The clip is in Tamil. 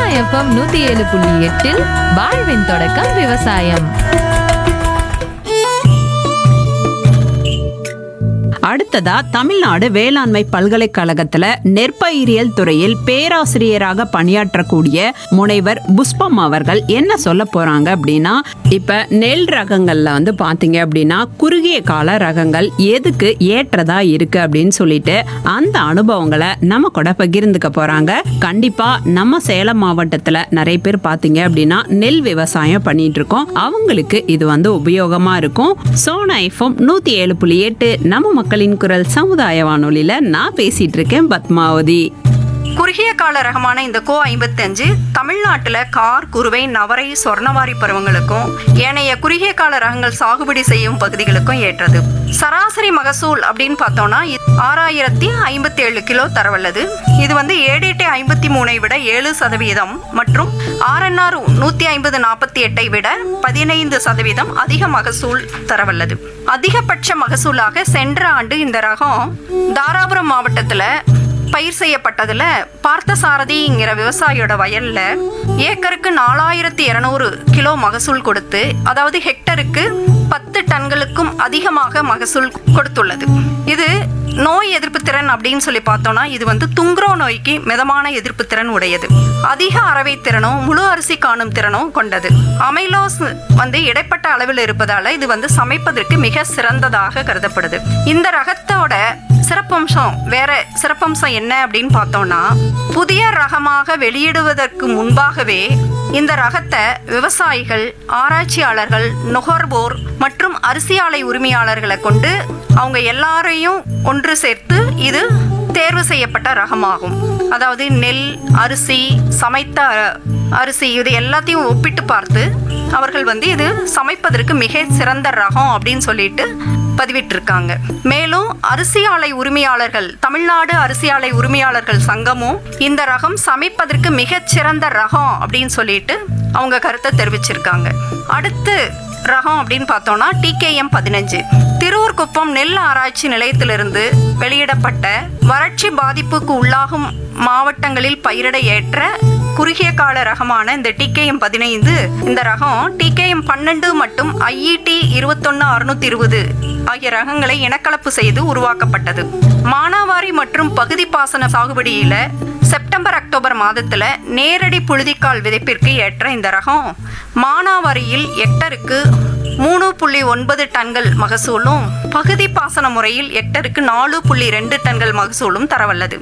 எஃப்எம் நூத்தி ஏழு புள்ளி எட்டில் வாழ்வின் தொடக்கம் விவசாயம் அடுத்ததா தமிழ்நாடு வேளாண்மை பல்கலைக்கழகத்துல நெற்பயிரியல் துறையில் பேராசிரியராக பணியாற்றக்கூடிய முனைவர் புஷ்பம் அவர்கள் என்ன சொல்ல போறாங்க அப்படின்னா இப்ப நெல் ரகங்கள்ல வந்து பாத்தீங்க அப்படின்னா குறுகிய கால ரகங்கள் எதுக்கு ஏற்றதா இருக்கு அப்படின்னு சொல்லிட்டு அந்த அனுபவங்களை நம்ம கூட பகிர்ந்துக்க போறாங்க கண்டிப்பா நம்ம சேலம் மாவட்டத்துல நிறைய பேர் பாத்தீங்க அப்படின்னா நெல் விவசாயம் பண்ணிட்டு இருக்கோம் அவங்களுக்கு இது வந்து உபயோகமா இருக்கும் சோனா எஃப்எம் நூத்தி ஏழு புள்ளி எட்டு நம்ம மக்களின் குரல் சமுதாய வானொலியில நான் பேசிட்டு இருக்கேன் பத்மாவதி குறுகிய கால ரகமான இந்த கோ ஐம்பத்தஞ்சு தமிழ்நாட்டுல கார் குருவை நவரை சொர்ணவாரி பருவங்களுக்கும் ஏனைய குறுகிய கால ரகங்கள் சாகுபடி செய்யும் பகுதிகளுக்கும் ஏற்றது சராசரி மகசூல் அப்படின்னு பார்த்தோம்னா இது ஆறாயிரத்தி ஐம்பத்தி ஏழு கிலோ தரவல்லது இது வந்து ஏடிடி ஐம்பத்தி மூணை விட ஏழு சதவீதம் மற்றும் ஆர்என்ஆர் நூத்தி ஐம்பது நாற்பத்தி எட்டை விட பதினைந்து சதவீதம் அதிக மகசூல் தரவல்லது அதிகபட்ச மகசூலாக சென்ற ஆண்டு இந்த ரகம் தாராபுரம் மாவட்டத்துல பயிர் செய்யப்பட்டதுல பார்த்தசாரதிங்கிற விவசாயியோட வயல்ல ஏக்கருக்கு நாலாயிரத்தி இருநூறு கிலோ மகசூல் கொடுத்து அதாவது ஹெக்டருக்கு பத்து டன்களுக்கும் அதிகமாக மகசூல் கொடுத்துள்ளது இது நோய் எதிர்ப்பு திறன் அப்படின்னு சொல்லி பார்த்தோம்னா இது வந்து துங்குரோ நோய்க்கு மிதமான எதிர்ப்பு திறன் உடையது அதிக அரவை திறனும் முழு அரிசி காணும் திறனும் கொண்டது அமைலோஸ் வந்து இடைப்பட்ட அளவில் இருப்பதால இது வந்து சமைப்பதற்கு மிக சிறந்ததாக கருதப்படுது இந்த ரகத்தோட சிறப்பம்சம் வேற சிறப்பம்சம் என்ன அப்படின்னு பார்த்தோம்னா புதிய ரகமாக வெளியிடுவதற்கு முன்பாகவே இந்த ரகத்தை விவசாயிகள் ஆராய்ச்சியாளர்கள் நுகர்வோர் மற்றும் அரிசி ஆலை உரிமையாளர்களை கொண்டு அவங்க எல்லாரையும் ஒன்று சேர்த்து இது தேர்வு செய்யப்பட்ட ரகமாகும் அதாவது நெல் அரிசி சமைத்த அ- அரிசி இது எல்லாத்தையும் ஒப்பிட்டு பார்த்து அவர்கள் வந்து இது சமைப்பதற்கு மிக சிறந்த ரகம் அப்படின்னு சொல்லிட்டு பதிவிட்டிருக்காங்க மேலும் அரிசி ஆலை உரிமையாளர்கள் தமிழ்நாடு அரிசி ஆலை உரிமையாளர்கள் சங்கமும் இந்த ரகம் சமைப்பதற்கு மிகச் சிறந்த ரகம் அப்படின்னு சொல்லிட்டு அவங்க கருத்தை தெரிவிச்சிருக்காங்க அடுத்து ரகம் அப்படின்னு பார்த்தோம்னா டிகேஎம் பதினஞ்சு திருவூர் குப்பம் நெல் ஆராய்ச்சி நிலையத்திலிருந்து வெளியிடப்பட்ட வறட்சி பாதிப்புக்கு உள்ளாகும் மாவட்டங்களில் பயிரிட ஏற்ற குறுகிய கால ரகமான இந்த டிகேஎம் பதினைந்து இந்த ரகம் டிகேஎம் பன்னெண்டு மற்றும் ஐஇடி இருபத்தொன்னு அறுநூத்தி இருபது ஆகிய ரகங்களை இனக்கலப்பு செய்து உருவாக்கப்பட்டது மானாவாரி மற்றும் பகுதி பாசன சாகுபடியில செப்டம்பர் அக்டோபர் மாதத்துல நேரடி புழுதிக்கால் விதைப்பிற்கு ஏற்ற இந்த ரகம் மானாவாரியில் ஹெக்டருக்கு மூணு புள்ளி ஒன்பது டன்கள் மகசூலும் பகுதி பாசன முறையில் ஹெக்டருக்கு நாலு புள்ளி ரெண்டு டன்கள் மகசூலும் தரவல்லது